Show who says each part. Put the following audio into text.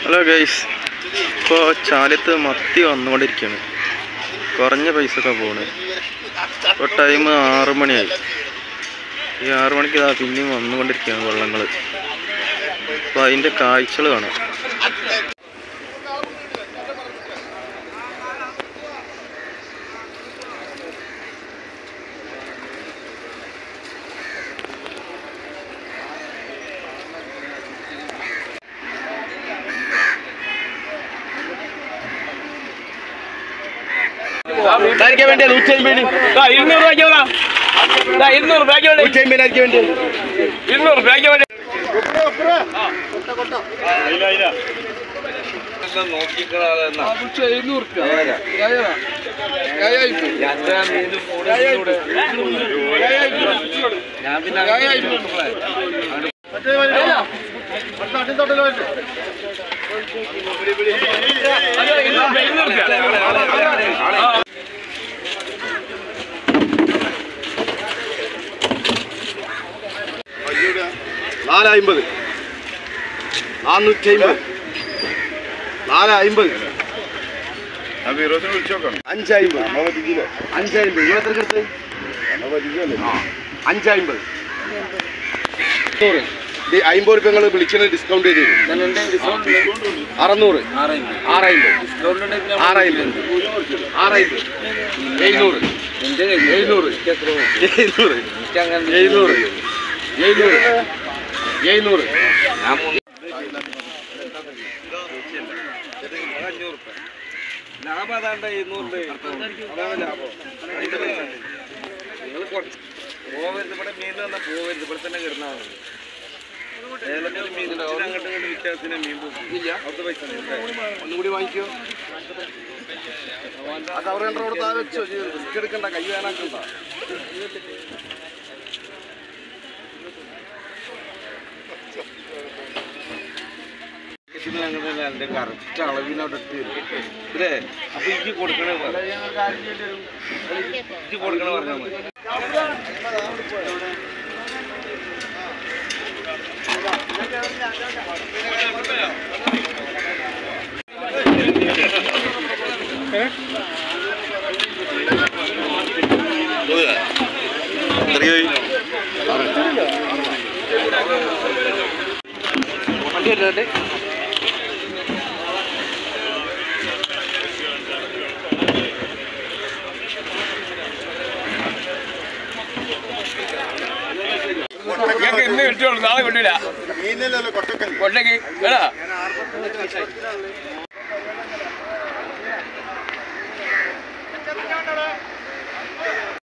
Speaker 1: Hello guys ഇപ്പോൾ ചാലത്ത് മത്തി വന്നുകൊണ്ടിരിക്കുകയാണ് കുറഞ്ഞ പൈസ ഒക്കെ പോണ് ഇപ്പോൾ ടൈം ആറ് മണിയായി ഈ ആറ് മണിക്ക് ഇതാ പിന്നെയും വന്നുകൊണ്ടിരിക്കുകയാണ് വെള്ളങ്ങൾ അപ്പോൾ അതിൻ്റെ കാഴ്ചകൾ കാണാം
Speaker 2: ആർക്കാ വേണ്ടി നൂറ്റി അമ്പത്
Speaker 3: ഇരുന്നൂറ് രൂപയ്ക്ക് വേണം ദാ ഇരുന്നൂറ് രൂപയ്ക്ക് വേണ്ടി
Speaker 2: നൂറ്റി അമ്പത് ആർക്കാ വേണ്ടി
Speaker 3: ഇരുന്നൂറ് രൂപയ്ക്ക് വേണ്ടി
Speaker 2: നാല് അമ്പത് നാനൂറ്റി അമ്പത് നാല് അമ്പത് അഞ്ചമ്പത് അഞ്ചമ്പത് ഇരുപത്തി എടുത്ത് അഞ്ചമ്പത് അമ്പത് റുപ്യ നിങ്ങൾ വിളിക്കുന്ന ഡിസ്കൗണ്ട് ചെയ്ത് തരും അറുന്നൂറ് ആറമ്പത് ആറമ്പത് ആറമ്പത് എഴുന്നൂറ് എഴുന്നൂറ് എഴുന്നൂറ് എഴുന്നൂറ് എഴുന്നൂറ് എഴുന്നൂറ്
Speaker 3: ലാഭം അതാണ്ട് ഇരുന്നൂറ് അതാണ് ലാഭം നിങ്ങൾ കുറച്ച് പോവരുത് ഇവിടെ മീൻ വന്നാൽ പോവരുത് ഇവിടെ തന്നെ കിടന്നാൽ മതി ഏലത്തിൽ മീൻ ഇച്ചിരി അങ്ങോട്ടും ഇങ്ങോട്ടും വ്യത്യാസത്തിന് മീൻ പോകും ഇല്ല അവിടുത്തെ പൈസ
Speaker 2: ഒന്നുകൂടി വാങ്ങിക്കോ അത് അവർ രണ്ടര കൊടുത്താ വെച്ചോ റിസ്ക് എടുക്കണ്ട കൈ വേനാക്കണ്ട
Speaker 3: എൻ്റെ കറക്റ്റ് അളവിനോട് ഇട്ട് തരും ഇല്ലേ അപ്പൊ ഇജ്ജ് കൊടുക്കണേ പറ. ഇജ്ജ് കൊടുക്കണേ പറഞ്ഞാൽ മതി ഞങ്ങൾക്ക് ഇന്ന് കിട്ടുള്ളൂ നാളെ കിട്ടില്ല കൊട്ടയ്ക്ക് എടാ